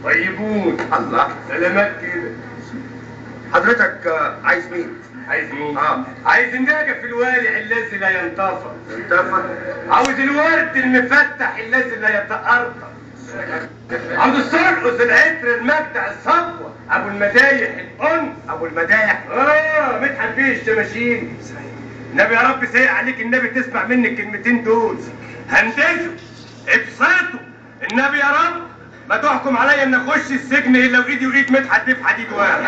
طيبون الله سلامات كده حضرتك آه، عايز مين؟ عايز مين؟ آه. عايز الناجف الوالع الذي لا ينطفى انت عاوز الورد المفتح الذي لا يتأرطى عاوز السرقس العطر المجدع الصبوة ابو المدايح الانس ابو المدايح اه مدحت بيه الشماشين النبي يا رب سيء عليك النبي تسمع مني الكلمتين دول هندسه ابسطه النبي يا رب ما تحكم عليا ان اخش السجن الا وايدي وايد مدحت بيه في حديد واحد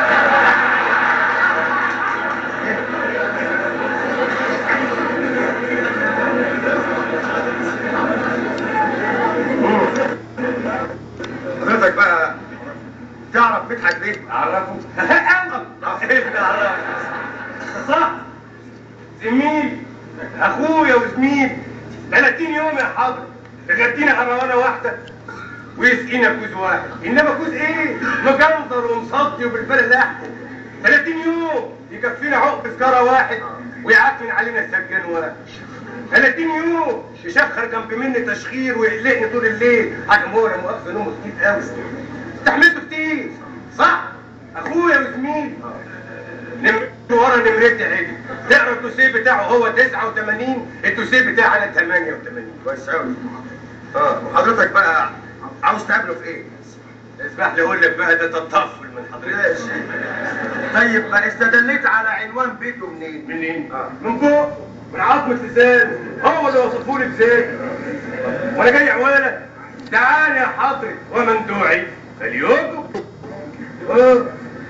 حضرتك بقى تعرف مدحت بيه؟ اعرفه ايه اللي اعرفه صح زميل اخويا وزميل 30 يوم يا حضر تغدينا حمامه واحده ويسقينا كوز واحد انما كوز ايه مجندر ومصدي وبالبلد لحمه 30 يوم يكفينا عقب سجاره واحد ويعكن علينا السجان واحد 30 يوم يشخر جنب مني تشخير ويقلقني طول الليل حاجه هو لا مؤاخذه نومه كتير قوي استحملته كتير صح اخويا وزميلي نمرته ورا نمرتي عدل تقرا الدوسيه بتاعه هو 89 الدوسيه بتاعي انا 88 كويس قوي اه وحضرتك بقى عاوز تقابله في ايه؟ اسمح لي اقول لك بقى ده تطفل من حضرتك ماشي طيب ما استدليت على عنوان بيته منين؟ منين؟ آه. من فوق من عظمة لسانه هو اللي وصفوا لي بذاته وانا جاي عوالة تعال يا حضرة ومن دعي فليوجب اه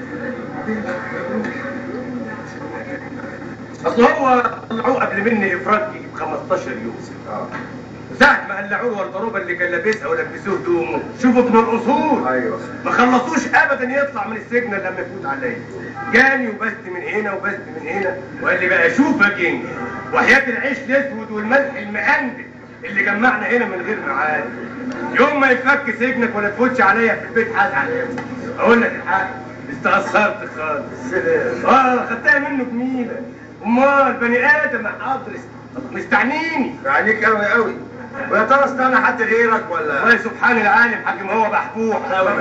اصل هو طلعوه قبل مني افراد ب 15 يوم اه ساعة ما قلعوه الضروبة اللي كان لابسها ولبسوه هدومه شوفوا ابن الاصول ايوه ما خلصوش ابدا يطلع من السجن إلا لما يفوت عليا جاني وبست من هنا وبست من هنا وقال لي بقى شوف يا كينج وحياة العيش الاسود والملح المقندل اللي جمعنا هنا من غير ميعاد يوم ما يفك سجنك ولا تفوتش عليا في البيت هزعل قوي اقول لك الحق استأثرت خالص سلام اه خدتها منه جميلة امال بني ادم يا حضرتك مستعنيني عليك قوي قوي ويا ترى استنى حد غيرك ولا والله سبحان العالم حاج ما هو بحبوح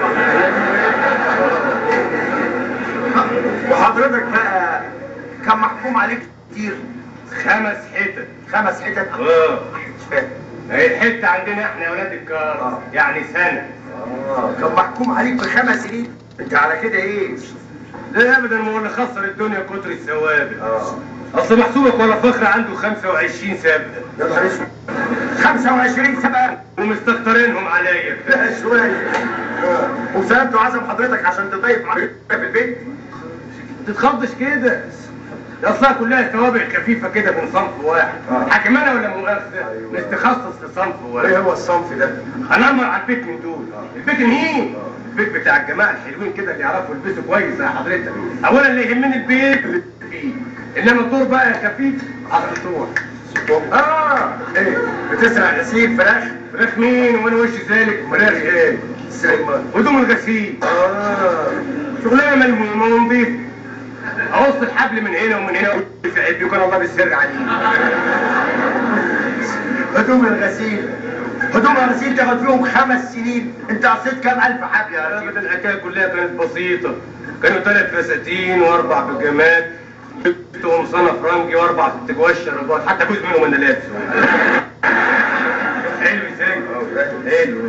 وحضرتك بقى كان محكوم عليك كتير خمس حتت خمس حتت اه مش فاهم هي الحته عندنا احنا يا ولاد الكار آه. يعني سنه اه كان محكوم عليك بخمس سنين انت على كده ايه؟ لا ابدا ما هو اللي خسر الدنيا كتر الثوابت اه اصل محسوبك ولا فخر عنده 25 ثابته يا نهار اسود 25 سبقة ومستكترينهم عليا لا شوية اه وسألته عزم حضرتك عشان تضيف معاك في البيت ما تتخضش كده ده اصلها كلها توابع خفيفه كده من صنف واحد آه. حكمانه ولا مؤاخذه أيوة. نستخصص في صنف ايه واحد هو الصنف ده؟ هنمر على البيت من دول البيت مين البيت بتاع الجماعه الحلوين كده اللي يعرفوا يلبسوا كويس يا حضرتك اولا اللي يهمني البيت اللي فيه انما الدور بقى خفيف على السطوح اه ايه بتسرق غسيل فراخ؟ فراخ مين وانا وش ذلك فراخ ايه سلمان هدوم الغسيل اه شغلانه ملمومه ونضيف اقص الحبل من هنا ومن هنا في عبي وكان الله بالسر عليه هدوم الغسيل هدوم الغسيل تاخد فيهم خمس سنين انت قصيت كام الف حبل يا ابدا غسيل الحكايه كلها كانت بسيطه كانوا ثلاث فساتين واربع بيجامات جبت قمصانه فرنجي واربع ست جواز شرابات حتى جزء منهم انا لابسه حلو ازاي حلو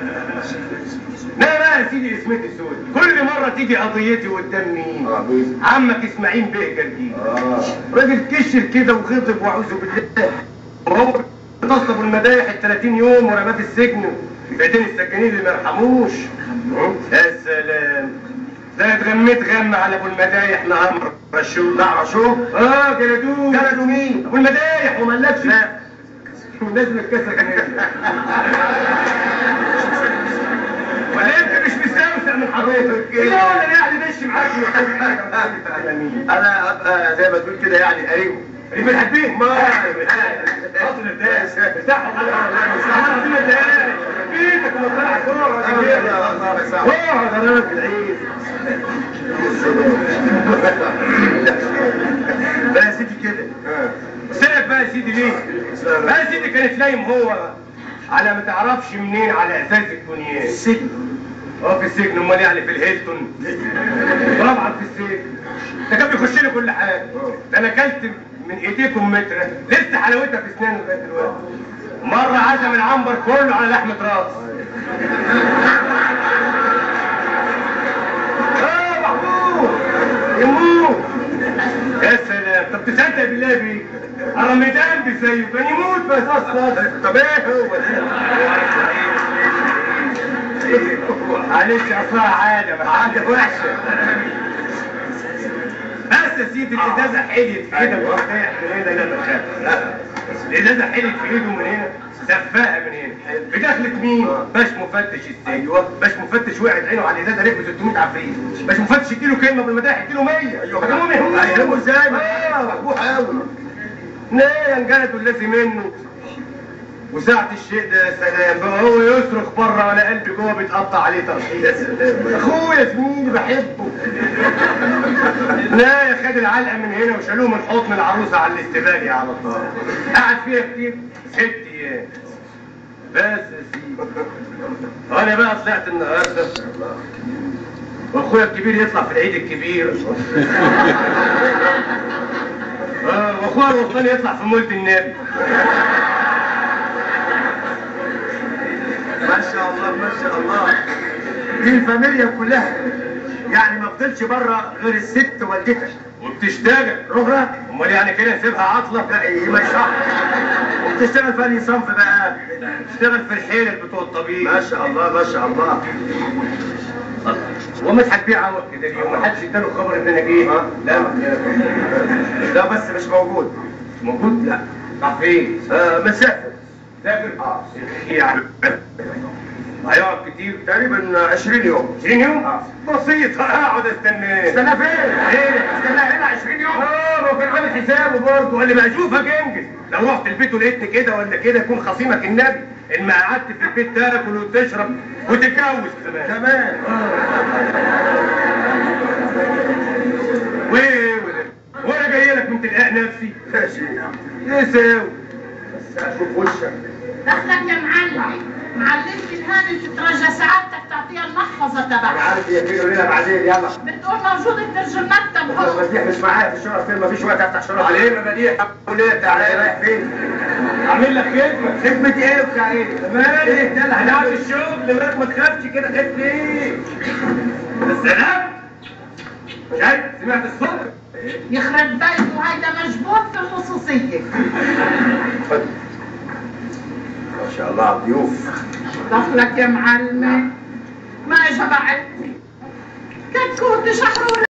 لا بقى يا سيدي اسمتي سود كل مره تيجي قضيتي قدام مين اه مين؟ عمك اسماعيل بيه جرجير اه راجل كشر كده وغضب واعوذ بالله وهو اغتصبوا المدايح ال 30 يوم ورماه في السجن في ايدين السجانين اللي ما يرحموش يا سلام ده أنا اتغميت غم على ابو المدايح نهار رشوه لا رشوه اه جلدوه جلدوا مين؟ ابو المدايح وما قالكش لا. ونازل الكاسه كمان ولا انت مش مستمتع من حضرتك لا ولا يعني دش معاك انا ابقى زي ما تقول كده يعني قريبه اللي بنحبين ما حاضر الناس افتحوا والله العظيم انت بيتك وما طلع كوره كوره يا راجل عيد لا يا سيدي كده سيبك بقى يا سيدي ليه؟ بقى يا سيدي كانت نايم هو على ما تعرفش منين على ازاز البنيان السجن هو في السجن امال يعني في الهيلتون طبعا في السجن ده كان بيخش لي كل حاجه ده انا اكلت من ايديكم متر لسه حلاوتها في اسناني لغايه دلوقتي مره عزم العنبر كله على لحمه راس اه محمود يموت يا سلام طب تصدق بالله بيك الرمضان بزيه كان يموت بس اصلا طب ايه هو ده معلش اصلها عاده بس عاده وحشه بس يا سيدي الازازه حلت كده وفتح من هنا لا بخاف الازازه حلت في ايده من هنا سفاها من هنا في دخلة مين؟ باش مفتش السجن ايوه باش مفتش وقعت عينه على الازازه ركبه 600 عفريت باش مفتش اديله كلمه بالمداح اديله 100 ايوه كلامهم يهمه يهمه ازاي؟ اه محبوح قوي لا ينجلد والذي منه وساعة الشيء ده يا سلام بقى هو يصرخ بره وانا قلبي جوه بيتقطع عليه ترحيل يا سلام اخويا زميلي بحبه لا يا خد العلقه من هنا وشالوه من حضن العروسه على الاستبالي على طول قعد فيها كتير ست ايام بس يا سيدي انا بقى طلعت النهارده واخويا الكبير يطلع في العيد الكبير اه واخويا الوطني يطلع في مولد النبي ما شاء الله ما شاء الله دي الفاميليا كلها يعني ما فضلش بره غير الست والدتك وبتشتغل رغرة امال يعني كده نسيبها عطله لا ايه ما يصح وبتشتغل في انهي صنف بقى تشتغل في الحيل بتوع الطبيب ما شاء الله ما شاء الله ومدحت بيه عوض كده اليوم ما حدش اداله خبر ان انا جيت آه. لا لا بس مش موجود موجود لا راح فين آه مسافر سافر اه يعني هيقعد كتير تقريبا 20 يوم 20 يوم آه. بسيط هقعد استناه استنى فين؟ ايه استنى هنا 20 يوم اه ما هو كان عامل حسابه برضه قال لي بقى اشوفك انجز لو رحت البيت ولقيتني كده ولا كده يكون خصيمك النبي ان ما قعدت في البيت تاكل وتشرب وتتجوز كمان كمان وايه وده؟ وانا جاي لك من تلقاء نفسي ماشي ايه ساوي بس اشوف وشك دخلك يا معلم معلمتي الهاني تترجى سعادتك تعطيها المحفظة انا تبعها عارف هي فين وليلة بعدين يلا بتقول موجود ترجى المكتب بس هو المسيح مش معايا في الشرف فين مفيش وقت افتح شرف عليه مبادئ وليه تعالى رايح فين؟ اعمل لك خدمه خدمة ايه وبتاع ايه؟ مالك ايه ده اللي هنقعد هنعمل الشغل لغايه ما تخافش كده خايف ليه السلام شايف سمعت الصوت يخرب بيته هيدا مجبوط في الخصوصية اتفضل ما شاء الله على الضيوف دخلك يا معلمة ما اجى بعد كتكوت شحرور